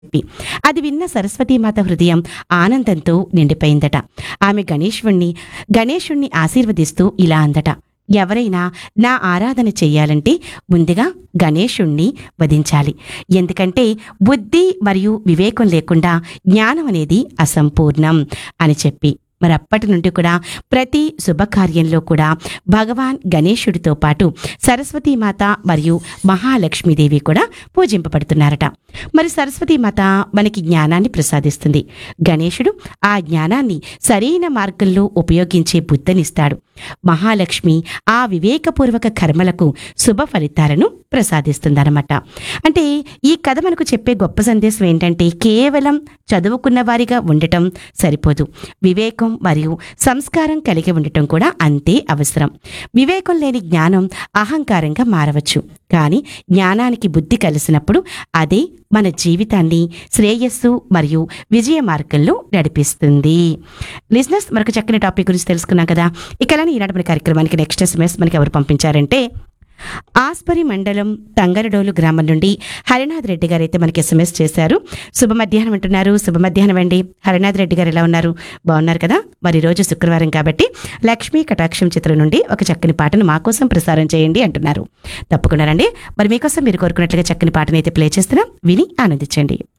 చెప్పి అది విన్న సరస్వతీమాత హృదయం ఆనందంతో నిండిపోయిందట ఆమె గణేశ్వణ్ణి గణేశుణ్ణి ఆశీర్వదిస్తూ ఇలా అందట ఎవరైనా నా ఆరాధన చెయ్యాలంటే ముందుగా గణేశుణ్ణి వధించాలి ఎందుకంటే బుద్ధి మరియు వివేకం లేకుండా జ్ఞానం అనేది అసంపూర్ణం అని చెప్పి మరి అప్పటి నుండి కూడా ప్రతి శుభకార్యంలో కూడా భగవాన్ గణేశుడితో పాటు సరస్వతీమాత మరియు మహాలక్ష్మీదేవి కూడా పూజింపబడుతున్నారట మరి సరస్వతీమాత మనకి జ్ఞానాన్ని ప్రసాదిస్తుంది గణేశుడు ఆ జ్ఞానాన్ని సరైన మార్గంలో ఉపయోగించే బుద్ధనిస్తాడు మహాలక్ష్మి ఆ వివేకపూర్వక కర్మలకు శుభ ఫలితాలను ప్రసాదిస్తుందన్నమాట అంటే ఈ కథ మనకు చెప్పే గొప్ప సందేశం ఏంటంటే కేవలం చదువుకున్న వారిగా ఉండటం సరిపోదు వివేకం మరియు సంస్కారం కలిగి ఉండటం కూడా అంతే అవసరం వివేకం లేని జ్ఞానం అహంకారంగా మారవచ్చు కానీ జ్ఞానానికి బుద్ధి కలిసినప్పుడు అదే మన జీవితాన్ని శ్రేయస్సు మరియు విజయ మార్గంలో నడిపిస్తుంది లిజినెస్ మరొక చక్కని టాపిక్ గురించి తెలుసుకున్నాం కదా ఇకలానే ఈనాటి మన కార్యక్రమానికి నెక్స్ట్ ఎస్ఎంఎస్ మనకి ఎవరు పంపించారంటే ఆస్పరి మండలం తంగరడోలు గ్రామం నుండి హరినాథ్ రెడ్డి గారు అయితే మనకి ఎస్ఎంఎస్ చేశారు శుభ మధ్యాహ్నం అంటున్నారు శుభ మధ్యాహ్నం అండి హరినాథ్ రెడ్డి గారు ఎలా ఉన్నారు బాగున్నారు కదా మరి ఈ రోజు శుక్రవారం కాబట్టి లక్ష్మీ కటాక్షం చిత్రం నుండి ఒక చక్కని పాటను మా కోసం ప్రసారం చేయండి అంటున్నారు తప్పకుండా రండి మరి మీకోసం మీరు కోరుకున్నట్లుగా చక్కని పాటను అయితే ప్లే చేస్తున్నాం విని ఆనందించండి